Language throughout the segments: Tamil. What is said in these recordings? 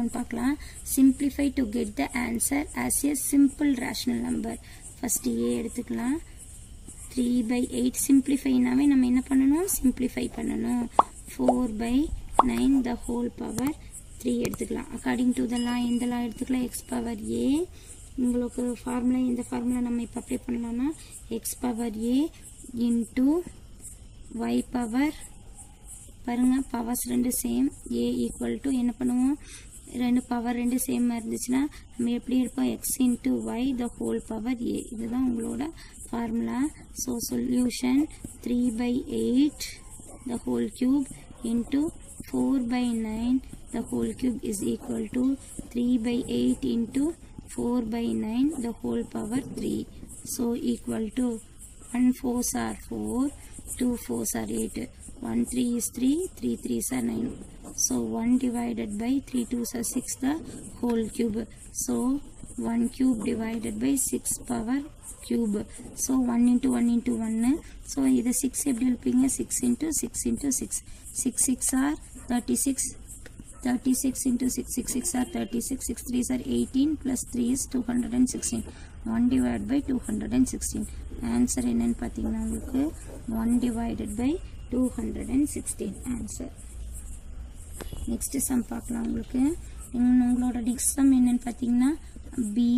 ஒன் பார்க்கலாம் simplify to get the answer as a simple rational number first a எடுத்துக்கலாம் த்ரீ பை எயிட் சிம்பிளிஃபைனாவே நம்ம என்ன பண்ணணும் சிம்பிளிஃபை பண்ணணும் four by nine the whole power three எடுத்துக்கலாம் அக்கார்டிங் டு த லா எந்த லா எடுத்துக்கலாம் எக்ஸ் பவர் ஏ உங்களுக்கு ஃபார்முலா எந்த ஃபார்முலா நம்ம இப்போ அப்ளை பண்ணலாம்னா x power a into y power பாருங்க பவர்ஸ் ரெண்டு சேம் ஏ ஈக்குவல் டு என்ன பண்ணுவோம் ரெண்டு பவர் ரெண்டு சேமாக இருந்துச்சுன்னா நம்ம எப்படி இருப்போம் x into y the whole power a இதுதான் உங்களோட formula so solution three by eight the whole cube into four by nine the whole cube is equal to three by eight into four by nine the whole power three so equal to one fours are four two fours are eight 1 3 is 3, 3 3s are 9. So 1 divided by 3 2s are 6 the whole cube. So 1 cube divided by 6 power cube. So 1 into 1 into 1. So இது 6 எப்படி எழுப்பீங்க 6 into 6 into 6. 6 6 are 36. 36 into 6 6 6 are 36 6 3s are 18 plus 3 is 216 1 divided by 216 answer என்னன்னு பார்த்தீங்கன்னா உங்களுக்கு 1 divided by 216 answer next sum பார்க்கலாம் உங்களுக்கு உங்களோட நெக்ஸ்ட் சம் என்னன்னு பார்த்தீங்கன்னா B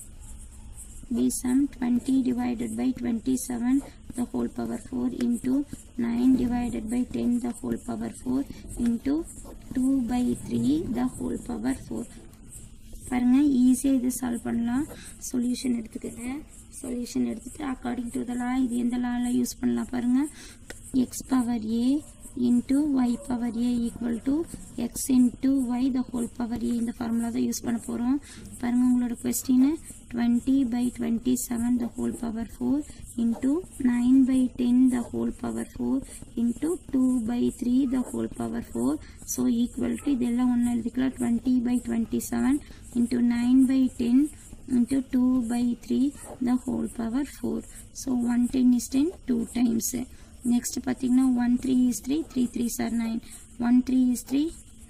B sum 20 divided by 27 the whole power 4 into 9 divided by 10 the whole power 4 into 2 by 3 the whole power 4 பாருங்க ஈஸியாக இது சால்வ் பண்ணலாம் சொல்யூஷன் எடுத்துக்கிறேன் சொல்யூஷன் எடுத்துட்டு அக்கார்டிங் டு த லா இது எந்த லாவில் யூஸ் பண்ணலாம் பாருங்க x power a into y power a equal to x into y the whole power a இந்த ஃபார்முலா தான் யூஸ் பண்ண போகிறோம் பாருங்க உங்களோட question twenty by twenty seven the whole power four into nine by ten the whole power four into two by three the whole power four so equal to இதெல்லாம் ஒன்று எழுதிக்கலாம் twenty by twenty seven into nine by ten into 2 by 3 the whole power 4 so 110 is 10 2 times next பார்த்தீங்கன்னா 1 3 is 3 3 3s are 9 1 3 is 3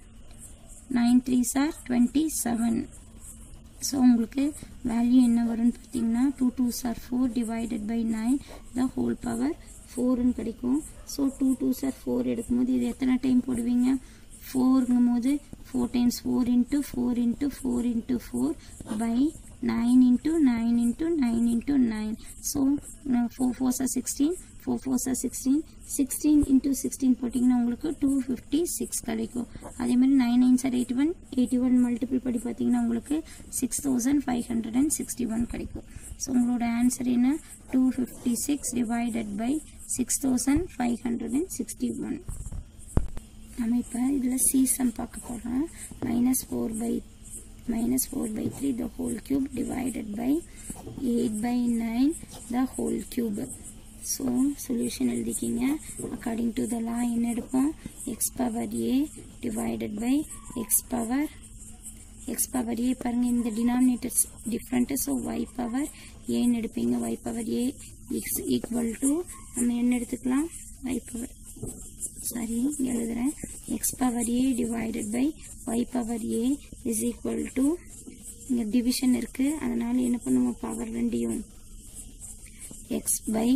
9 3s are 27 so உங்களுக்கு வேல்யூ என்ன வரும்னு பார்த்தீங்கன்னா two twos are four divided by nine the whole power ஃபோர்னு கிடைக்கும் so two twos are four எடுக்கும்போது இது எத்தனை டைம் போடுவீங்க ஃபோருங்கும் போது four times four into four into four into four by nine into nine into nine into nine so four fours are sixteen four fours are sixteen sixteen into sixteen போட்டிங்கன்னா உங்களுக்கு டூ ஃபிஃப்டி சிக்ஸ் கிடைக்கும் அதே மாதிரி nine nine sir eighty one eighty one multiple படி பார்த்தீங்கன்னா உங்களுக்கு six thousand five hundred and sixty one கிடைக்கும் ஸோ உங்களோட ஆன்சர் என்ன two fifty six divided by six thousand five hundred and sixty one நம்ம இப்போ இதில் சி சம் பார்க்க போகிறோம் minus four by minus 4 by 3 the whole cube divided by 8 by 9 the whole cube so solution எழுதிக்கிங்க according to the law என்ன எடுப்போம் x power a divided by x power x power a பாருங்க இந்த denominators different so y power a ன்னு எடுப்பீங்க y power a x equal to நம்ம என்ன எடுத்துக்கலாம் y power சாரி இங்கே எழுதுகிறேன் x power a divided by y power a is equal to இங்கே டிவிஷன் இருக்குது அதனால் என்ன பண்ணுவோம் பவர் ரெண்டையும் x by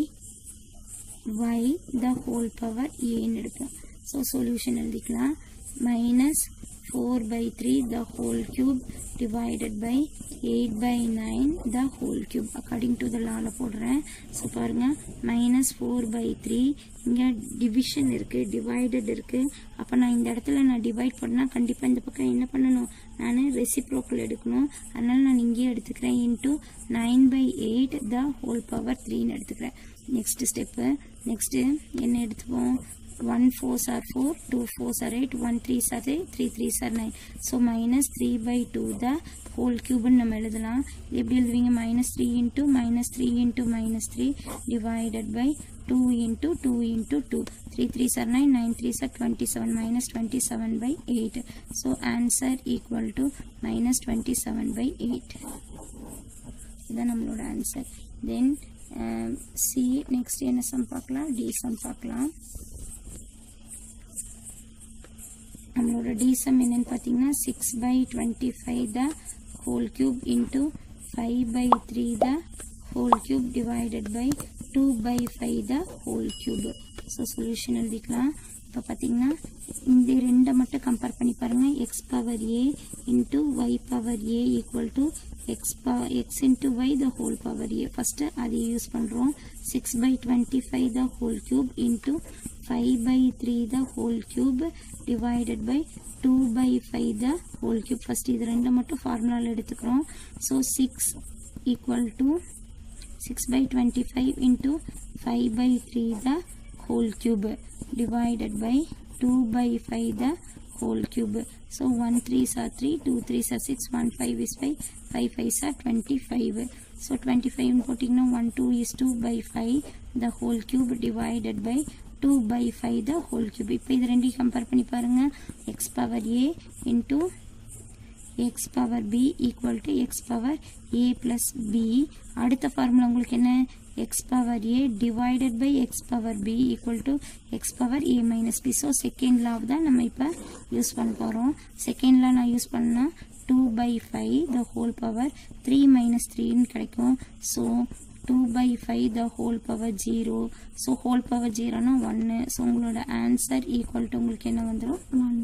y the whole power ஏன்னு எடுப்போம் ஸோ சொல்யூஷன் எழுதிக்கலாம் minus four by three the whole cube divided by eight by nine the whole cube according to the லால போடுறேன் ஸோ பாருங்க மைனஸ் ஃபோர் பை த்ரீ இங்கே டிவிஷன் இருக்குது டிவைடட் இருக்குது அப்போ நான் இந்த இடத்துல நான் டிவைட் பண்ணால் கண்டிப்பாக இந்த பக்கம் என்ன பண்ணணும் நான் ரெசிப்ரோக்கல் எடுக்கணும் அதனால நான் இங்கேயே எடுத்துக்கிறேன் into nine by eight the whole power த்ரீன்னு எடுத்துக்கிறேன் நெக்ஸ்ட் ஸ்டெப்பு நெக்ஸ்ட்டு என்ன எடுத்துப்போம் one fours are four two fours are eight one threes are eight three threes are nine so minus three by two the whole கியூப்னு நம்ம எழுதலாம் இது எப்படி எழுதுவீங்க minus three into minus three into minus three divided by two into two into two three threes are nine nine threes are twenty seven minus twenty seven by eight so answer equal to minus twenty seven by eight இதுதான் நம்மளோட ஆன்சர் தென் சி நெக்ஸ்ட் என்ன சம் பார்க்கலாம் டி சம் பார்க்கலாம் நம்மளோட நம்மளோட டிசம் என்னன்னு பார்த்தீங்கன்னா six by twenty five the whole cube into five by three the whole cube divided by two by five the whole cube so solution எழுதிக்கலாம் இப்போ பார்த்தீங்கன்னா இந்த ரெண்டை மட்டும் கம்பேர் பண்ணி பாருங்கள் x power a into y power a equal to x ப x into y the whole power a first அதை யூஸ் பண்ணுறோம் six by twenty five the whole cube into five by three the whole cube divided by two by five the whole cube first இது ரெண்டு மட்டும் ஃபார்முலாவில் எடுத்துக்கிறோம் so six equal to six by twenty five into five by three the whole cube divided by 2 by 5 the whole cube. So 1 3s are 3, 2 3s are 6, 1 5 is 5, 5 5s are 25. So 25 putting now 1 2 is 2 by 5 the whole cube divided by 2 by 5 the whole cube. இப்போ இது ரெண்டையும் கம்பேர் பண்ணி பாருங்க x power a into x power b equal to x power a plus b அடுத்த ஃபார்முலா உங்களுக்கு என்ன x power a divided by x power b equal to x power a minus b so second law தான் நம்ம இப்போ யூஸ் பண்ண போகிறோம் செகண்ட் லா நான் யூஸ் பண்ணால் two by five the whole power three minus த்ரீன்னு கிடைக்கும் so two by five the whole power zero so whole power ஜீரோனா ஒன்று ஸோ உங்களோட ஆன்சர் ஈக்குவல் டு உங்களுக்கு என்ன வந்துடும் ஒன்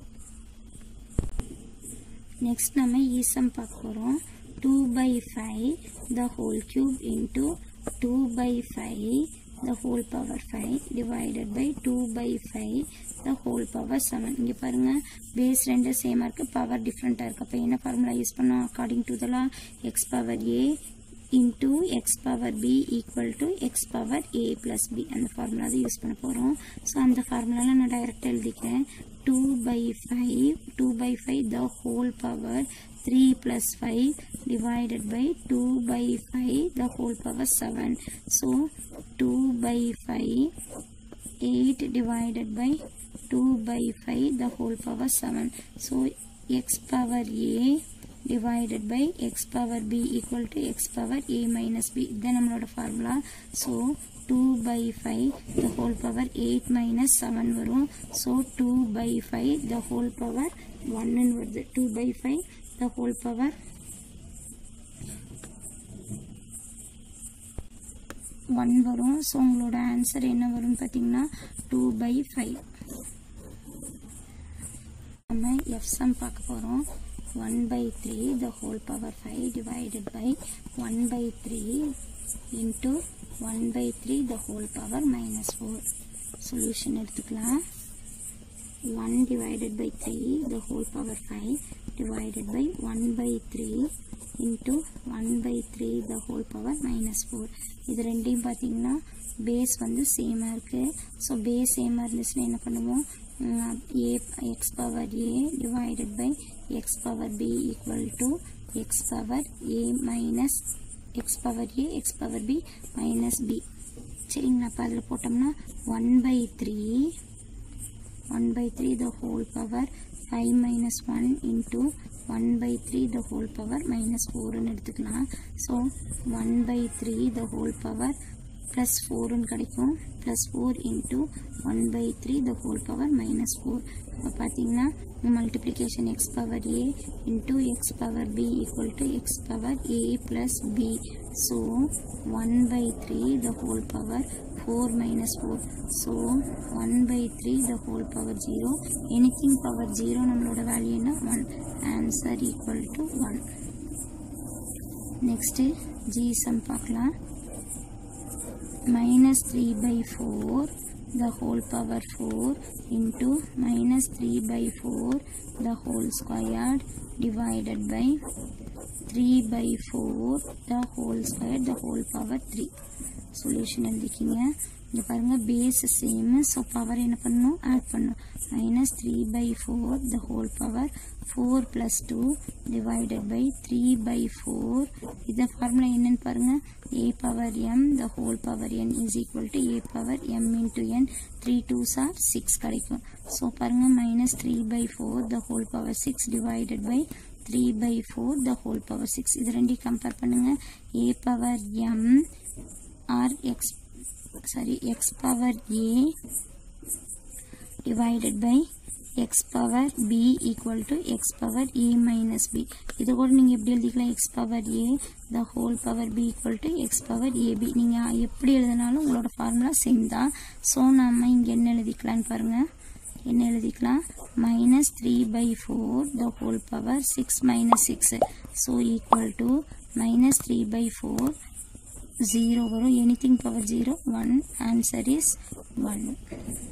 நெக்ஸ்ட் நம்ம ஈசம் பார்க்க போகிறோம் two by five the whole cube into two by five the whole power five divided by two by five the whole power seven இங்கே பாருங்கள் பேஸ் ரெண்டு சேமாக இருக்குது பவர் டிஃப்ரெண்ட்டாக இருக்குது அப்போ என்ன ஃபார்முலா யூஸ் பண்ணோம் அக்கார்டிங் டு தலா x power a into x power b equal to x power a plus b அந்த ஃபார்முலா தான் யூஸ் பண்ண போகிறோம் ஸோ அந்த ஃபார்முலாவில் நான் டைரெக்டாக எழுதிக்கிறேன் two by five two by five the whole power three plus five divided by two by five the whole power seven so two by five eight divided by two by five the whole power seven so x power a divided by x power b equal to x power a minus b இதுதான் நம்மளோட formula so two by five the whole power eight minus seven வரும் so two by five the whole power ஒன்னு வருது two by five the whole power one வரும் ஸோ உங்களோட ஆன்சர் என்ன வரும்னு பார்த்தீங்கன்னா டூ பை ஃபைவ் நம்ம எஃப் சம் பார்க்க போகிறோம் 1 by 3 the whole power 5 divided by 1 by 3 into 1 by 3 the whole power minus 4 solution எடுத்துக்கலாம் 1 divided by 3 the whole power 5 divided by 1 by 3 into 1 by 3 the whole power minus 4 இது ரெண்டையும் பார்த்தீங்கன்னா பேஸ் வந்து சேமாக இருக்குது ஸோ பேஸ் சேமாக இருந்துச்சுன்னா என்ன பண்ணுவோம் a x power a divided by x power b equal to x power a minus x power a x power b minus b சரிங்களா அப்போ அதில் போட்டோம்னா one by three one by three the whole power five minus one into one by three the whole power minus ஃபோர்னு எடுத்துக்கலாம் so one by three the whole power plus ஃபோர்னு கிடைக்கும் plus four into one by three the whole power minus four இப்போ பார்த்தீங்கன்னா multiplication x power a into x power b equal to x power a plus b so one by three the whole power four minus four so one by three the whole power zero anything power zero நம்மளோட வேல்யூ என்ன one answer equal to one next GSM பார்க்கலாம் minus 3 by 4 the whole power 4 into minus 3 by 4 the whole squared divided by 3 by 4 the whole square the whole power 3 solution எழுதிக்கிங்க இங்கே பாருங்கள் பேஸ் சேம் ஸோ பவர் என்ன பண்ணணும் ஆட் பண்ணணும் minus three by four the whole power four plus two divided by three by four இதை ஃபார்முலா என்னன்னு பாருங்கள் a power m the whole power n is equal to a power m into n three twos are six கிடைக்கும் ஸோ பாருங்கள் minus three by four the whole power six divided by three by four the whole power six இது ரெண்டையும் கம்பேர் பண்ணுங்கள் a power m R X sorry x power a divided by x power b equal to x power a minus b இது கூட நீங்கள் எப்படி எழுதிக்கலாம் x power a the whole power b equal to x power a b நீங்கள் எப்படி எழுதினாலும் உங்களோட ஃபார்முலா சேம் தான் ஸோ நம்ம இங்கே என்ன எழுதிக்கலான்னு பாருங்கள் என்ன எழுதிக்கலாம் minus three by four the whole power six minus six so equal to minus three by four zero வரும் anything power zero one answer is one